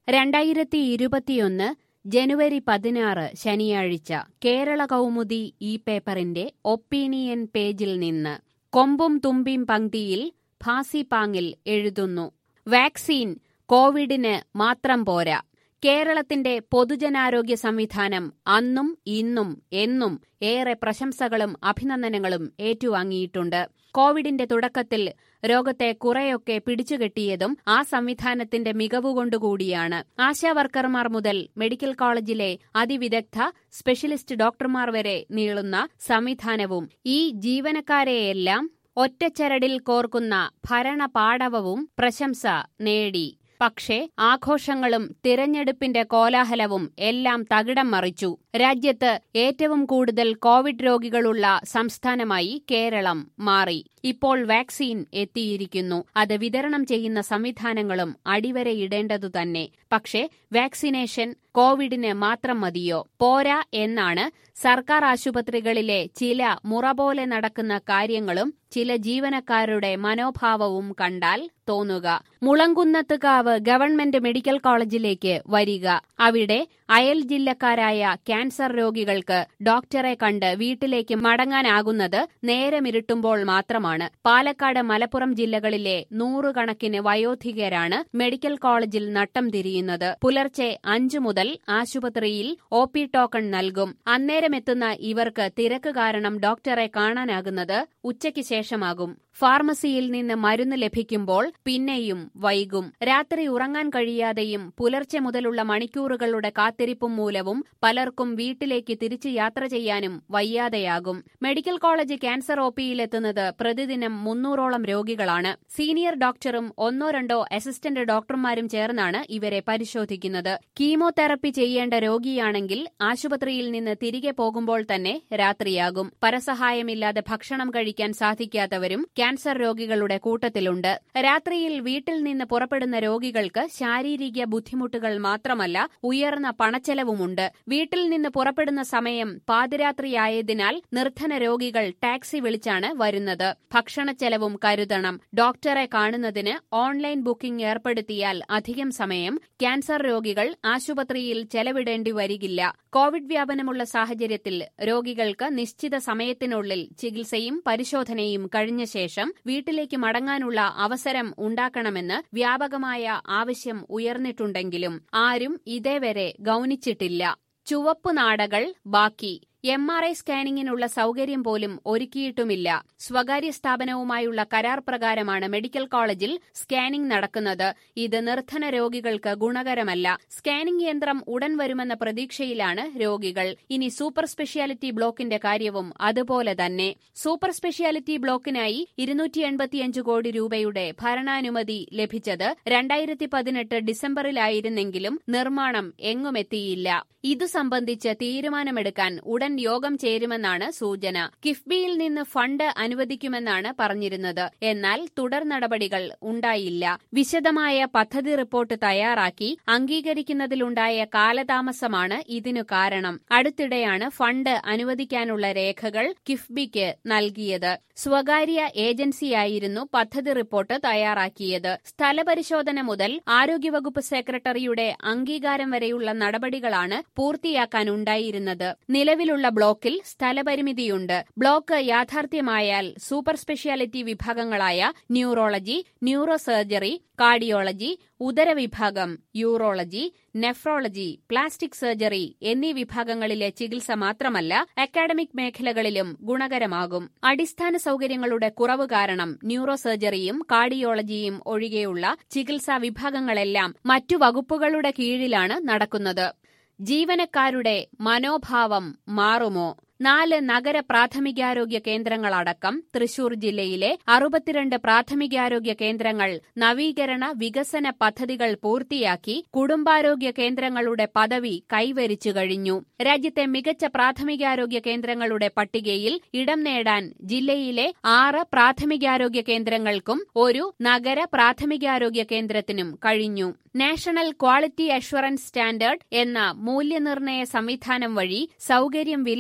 രണ്ടായിരത്തി ഇരുപത്തിയൊന്ന് ജനുവരി പതിനാറ് ശനിയാഴ്ച കേരള കൗമുദി ഈ പേപ്പറിന്റെ ഒപ്പീനിയൻ പേജിൽ നിന്ന് കൊമ്പും തുമ്പിം പങ്ക്തിയിൽ ഭാസിപാങ്ങിൽ എഴുതുന്നു വാക്സിൻ കോവിഡിന് മാത്രം പോരാ കേരളത്തിന്റെ പൊതുജനാരോഗ്യ സംവിധാനം അന്നും ഇന്നും എന്നും ഏറെ പ്രശംസകളും അഭിനന്ദനങ്ങളും ഏറ്റുവാങ്ങിയിട്ടുണ്ട് കോവിഡിന്റെ തുടക്കത്തിൽ രോഗത്തെ കുറെയൊക്കെ പിടിച്ചുകെട്ടിയതും ആ സംവിധാനത്തിന്റെ മികവുകൊണ്ടുകൂടിയാണ് ആശാവർക്കർമാർ മുതൽ മെഡിക്കൽ കോളേജിലെ അതിവിദഗ്ധ സ്പെഷ്യലിസ്റ്റ് ഡോക്ടർമാർ വരെ നീളുന്ന സംവിധാനവും ഈ ജീവനക്കാരെയെല്ലാം ഒറ്റച്ചരടിൽ കോർക്കുന്ന ഭരണപാടവവും പ്രശംസ നേടി പക്ഷേ ആഘോഷങ്ങളും തിരഞ്ഞെടുപ്പിന്റെ കോലാഹലവും എല്ലാം തകിടം മറിച്ചു രാജ്യത്ത് ഏറ്റവും കൂടുതൽ കോവിഡ് രോഗികളുള്ള സംസ്ഥാനമായി കേരളം മാറി ഇപ്പോൾ വാക്സിൻ എത്തിയിരിക്കുന്നു അത് വിതരണം ചെയ്യുന്ന സംവിധാനങ്ങളും അടിവരയിടേണ്ടതു തന്നെ പക്ഷേ വാക്സിനേഷൻ കോവിഡിന് മാത്രം മതിയോ പോരാ എന്നാണ് സർക്കാർ ആശുപത്രികളിലെ ചില മുറ പോലെ നടക്കുന്ന കാര്യങ്ങളും ചില ജീവനക്കാരുടെ മനോഭാവവും കണ്ടാൽ തോന്നുക മുളങ്കുന്നത്തുകാവ് ഗവൺമെന്റ് മെഡിക്കൽ കോളേജിലേക്ക് വരിക അവിടെ അയൽ ജില്ലക്കാരായ ക്യാൻസർ രോഗികൾക്ക് ഡോക്ടറെ കണ്ട് വീട്ടിലേക്ക് മടങ്ങാനാകുന്നത് നേരമിരുട്ടുമ്പോൾ മാത്രമാണ് പാലക്കാട് മലപ്പുറം ജില്ലകളിലെ നൂറുകണക്കിന് വയോധികരാണ് മെഡിക്കൽ കോളേജിൽ നട്ടം തിരിയുന്നത് പുലർച്ചെ അഞ്ചു മുതൽ ആശുപത്രിയിൽ ഒ പി ടോക്കൺ നൽകും അന്നേരമെത്തുന്ന ഇവർക്ക് തിരക്ക് കാരണം ഡോക്ടറെ കാണാനാകുന്നത് ഉച്ചയ്ക്ക് ശേഷമാകും ഫാർമസിയിൽ നിന്ന് മരുന്ന് ലഭിക്കുമ്പോൾ പിന്നെയും വൈകും രാത്രി ഉറങ്ങാൻ കഴിയാതെയും പുലർച്ചെ മുതലുള്ള മണിക്കൂറുകളുടെ കാത്തിരിപ്പും മൂലവും പലർക്കും വീട്ടിലേക്ക് തിരിച്ചു യാത്ര ചെയ്യാനും വയ്യാതെയാകും മെഡിക്കൽ കോളേജ് ക്യാൻസർ ഒ പിയിലെത്തുന്നത് പ്രതിദിനം മുന്നൂറോളം രോഗികളാണ് സീനിയർ ഡോക്ടറും ഒന്നോ രണ്ടോ അസിസ്റ്റന്റ് ഡോക്ടർമാരും ചേർന്നാണ് ഇവരെ പരിശോധിക്കുന്നത് കീമോതെറപ്പി ചെയ്യേണ്ട രോഗിയാണെങ്കിൽ ആശുപത്രിയിൽ നിന്ന് തിരികെ പോകുമ്പോൾ തന്നെ രാത്രിയാകും പരസഹായമില്ലാതെ ഭക്ഷണം കഴിക്കാൻ സാധിക്കാത്തവരും ക്യാൻസർ രോഗികളുടെ കൂട്ടത്തിലുണ്ട് രാത്രിയിൽ വീട്ടിൽ നിന്ന് പുറപ്പെടുന്ന രോഗികൾക്ക് ശാരീരിക ബുദ്ധിമുട്ടുകൾ മാത്രമല്ല ഉയർന്ന പണച്ചെലവുമുണ്ട് വീട്ടിൽ നിന്ന് പുറപ്പെടുന്ന സമയം പാതിരാത്രിയായതിനാൽ നിർധന രോഗികൾ ടാക്സി വിളിച്ചാണ് വരുന്നത് ഭക്ഷണച്ചെലവും കരുതണം ഡോക്ടറെ കാണുന്നതിന് ഓൺലൈൻ ബുക്കിംഗ് ഏർപ്പെടുത്തിയാൽ അധികം സമയം ക്യാൻസർ രോഗികൾ ആശുപത്രിയിൽ ചെലവിടേണ്ടി വരികില്ല കോവിഡ് വ്യാപനമുള്ള സാഹചര്യത്തിൽ രോഗികൾക്ക് നിശ്ചിത സമയത്തിനുള്ളിൽ ചികിത്സയും പരിശോധനയും കഴിഞ്ഞ ശേഷം വീട്ടിലേക്ക് മടങ്ങാനുള്ള അവസരം ഉണ്ടാക്കണമെന്ന് വ്യാപകമായ ആവശ്യം ഉയർന്നിട്ടുണ്ടെങ്കിലും ആരും ഇതേവരെ ഗൌനിച്ചിട്ടില്ല ചുവപ്പുനാടകൾ ബാക്കി എം ആർ ഐ സ്കാനിങ്ങിനുള്ള സൌകര്യം പോലും ഒരുക്കിയിട്ടുമില്ല സ്വകാര്യ സ്ഥാപനവുമായുള്ള കരാർ പ്രകാരമാണ് മെഡിക്കൽ കോളേജിൽ സ്കാനിംഗ് നടക്കുന്നത് ഇത് നിർധന രോഗികൾക്ക് ഗുണകരമല്ല സ്കാനിംഗ് യന്ത്രം ഉടൻ വരുമെന്ന പ്രതീക്ഷയിലാണ് രോഗികൾ ഇനി സൂപ്പർ സ്പെഷ്യാലിറ്റി ബ്ലോക്കിന്റെ കാര്യവും അതുപോലെ തന്നെ സൂപ്പർ സ്പെഷ്യാലിറ്റി ബ്ലോക്കിനായി ഇരുന്നൂറ്റി എൺപത്തിയഞ്ച് കോടി രൂപയുടെ ഭരണാനുമതി ലഭിച്ചത് രണ്ടായിരത്തി പതിനെട്ട് ഡിസംബറിലായിരുന്നെങ്കിലും നിർമ്മാണം എങ്ങുമെത്തിയില്ല ഇതു സംബന്ധിച്ച് തീരുമാനമെടുക്കാൻ ഉടൻ യോഗം ചേരുമെന്നാണ് സൂചന കിഫ്ബിയിൽ നിന്ന് ഫണ്ട് അനുവദിക്കുമെന്നാണ് പറഞ്ഞിരുന്നത് എന്നാൽ തുടർ നടപടികൾ ഉണ്ടായില്ല വിശദമായ പദ്ധതി റിപ്പോർട്ട് തയ്യാറാക്കി അംഗീകരിക്കുന്നതിലുണ്ടായ കാലതാമസമാണ് ഇതിനു കാരണം അടുത്തിടെയാണ് ഫണ്ട് അനുവദിക്കാനുള്ള രേഖകൾ കിഫ്ബിക്ക് നൽകിയത് സ്വകാര്യ ഏജൻസിയായിരുന്നു പദ്ധതി റിപ്പോർട്ട് തയ്യാറാക്കിയത് സ്ഥലപരിശോധന മുതൽ ആരോഗ്യവകുപ്പ് സെക്രട്ടറിയുടെ അംഗീകാരം വരെയുള്ള നടപടികളാണ് പൂർത്തിയാക്കാനുണ്ടായിരുന്നത് നിലവിലുള്ള ബ്ലോക്കിൽ സ്ഥലപരിമിതിയുണ്ട് ബ്ലോക്ക് യാഥാർത്ഥ്യമായാൽ സൂപ്പർ സ്പെഷ്യാലിറ്റി വിഭാഗങ്ങളായ ന്യൂറോളജി ന്യൂറോ സർജറി കാർഡിയോളജി ഉദരവിഭാഗം യൂറോളജി നെഫ്രോളജി പ്ലാസ്റ്റിക് സർജറി എന്നീ വിഭാഗങ്ങളിലെ ചികിത്സ മാത്രമല്ല അക്കാഡമിക് മേഖലകളിലും ഗുണകരമാകും അടിസ്ഥാന സൌകര്യങ്ങളുടെ കുറവ് കാരണം ന്യൂറോ സർജറിയും കാർഡിയോളജിയും ഒഴികെയുള്ള ചികിത്സാ വിഭാഗങ്ങളെല്ലാം മറ്റു വകുപ്പുകളുടെ കീഴിലാണ് നടക്കുന്നത് ജീവനക്കാരുടെ മനോഭാവം മാറുമോ നാല് നഗര പ്രാഥമികാരോഗ്യ കേന്ദ്രങ്ങളടക്കം തൃശൂർ ജില്ലയിലെ അറുപത്തിരണ്ട് പ്രാഥമികാരോഗ്യ കേന്ദ്രങ്ങൾ നവീകരണ വികസന പദ്ധതികൾ പൂർത്തിയാക്കി കുടുംബാരോഗ്യ കേന്ദ്രങ്ങളുടെ പദവി കൈവരിച്ചു കഴിഞ്ഞു രാജ്യത്തെ മികച്ച പ്രാഥമികാരോഗ്യ കേന്ദ്രങ്ങളുടെ പട്ടികയിൽ ഇടം നേടാൻ ജില്ലയിലെ ആറ് പ്രാഥമികാരോഗ്യ കേന്ദ്രങ്ങൾക്കും ഒരു നഗര പ്രാഥമികാരോഗ്യ കേന്ദ്രത്തിനും കഴിഞ്ഞു നാഷണൽ ക്വാളിറ്റി അഷ്വറൻസ് സ്റ്റാൻഡേർഡ് എന്ന മൂല്യനിർണ്ണയ സംവിധാനം വഴി സൌകര്യം വിലയിരുത്തിയ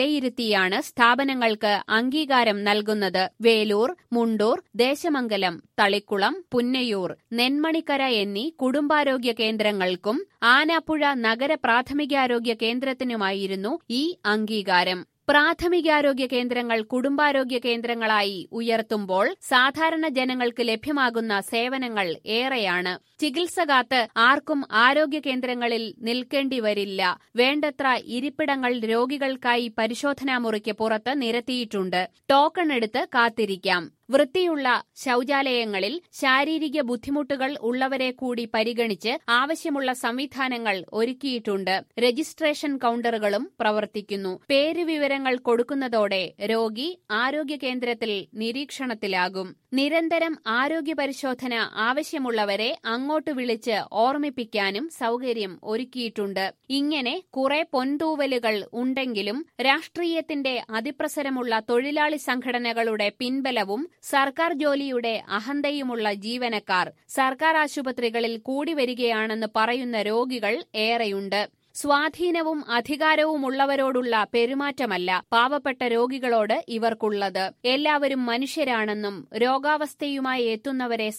വഴിയാണ് സ്ഥാപനങ്ങൾക്ക് അംഗീകാരം നൽകുന്നത് വേലൂർ മുണ്ടൂർ ദേശമംഗലം തളിക്കുളം പുന്നയൂർ നെന്മണിക്കര എന്നീ കുടുംബാരോഗ്യ കേന്ദ്രങ്ങൾക്കും ആനാപ്പുഴ നഗര പ്രാഥമികാരോഗ്യ കേന്ദ്രത്തിനുമായിരുന്നു ഈ അംഗീകാരം പ്രാഥമികാരോഗ്യ കേന്ദ്രങ്ങൾ കുടുംബാരോഗ്യ കേന്ദ്രങ്ങളായി ഉയർത്തുമ്പോൾ സാധാരണ ജനങ്ങൾക്ക് ലഭ്യമാകുന്ന സേവനങ്ങൾ ഏറെയാണ് ചികിത്സ കാത്ത് ആർക്കും ആരോഗ്യ കേന്ദ്രങ്ങളിൽ നിൽക്കേണ്ടി വരില്ല വേണ്ടത്ര ഇരിപ്പിടങ്ങൾ രോഗികൾക്കായി പരിശോധനാ മുറിക്ക് പുറത്ത് നിരത്തിയിട്ടുണ്ട് ടോക്കൺ എടുത്ത് കാത്തിരിക്കാം വൃത്തിയുള്ള ശൌചാലയങ്ങളിൽ ശാരീരിക ബുദ്ധിമുട്ടുകൾ ഉള്ളവരെ കൂടി പരിഗണിച്ച് ആവശ്യമുള്ള സംവിധാനങ്ങൾ ഒരുക്കിയിട്ടുണ്ട് രജിസ്ട്രേഷൻ കൌണ്ടറുകളും പ്രവർത്തിക്കുന്നു പേരുവിവരങ്ങൾ കൊടുക്കുന്നതോടെ രോഗി ആരോഗ്യ കേന്ദ്രത്തിൽ നിരീക്ഷണത്തിലാകും നിരന്തരം ആരോഗ്യ പരിശോധന ആവശ്യമുള്ളവരെ അങ്ങോട്ട് വിളിച്ച് ഓർമ്മിപ്പിക്കാനും സൌകര്യം ഒരുക്കിയിട്ടുണ്ട് ഇങ്ങനെ കുറെ പൊൻതൂവലുകൾ ഉണ്ടെങ്കിലും രാഷ്ട്രീയത്തിന്റെ അതിപ്രസരമുള്ള തൊഴിലാളി സംഘടനകളുടെ പിൻബലവും സർക്കാർ ജോലിയുടെ അഹന്തയുമുള്ള ജീവനക്കാർ സർക്കാർ ആശുപത്രികളിൽ കൂടി വരികയാണെന്ന് പറയുന്ന രോഗികൾ ഏറെയുണ്ട് സ്വാധീനവും അധികാരവുമുള്ളവരോടുള്ള പെരുമാറ്റമല്ല പാവപ്പെട്ട രോഗികളോട് ഇവർക്കുള്ളത് എല്ലാവരും മനുഷ്യരാണെന്നും രോഗാവസ്ഥയുമായി എത്തുന്നവരെ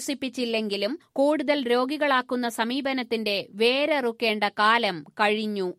സമാശ്വസിപ്പിച്ചില്ലെങ്കിലും കൂടുതൽ രോഗികളാക്കുന്ന സമീപനത്തിന്റെ വേരറുക്കേണ്ട കാലം കഴിഞ്ഞു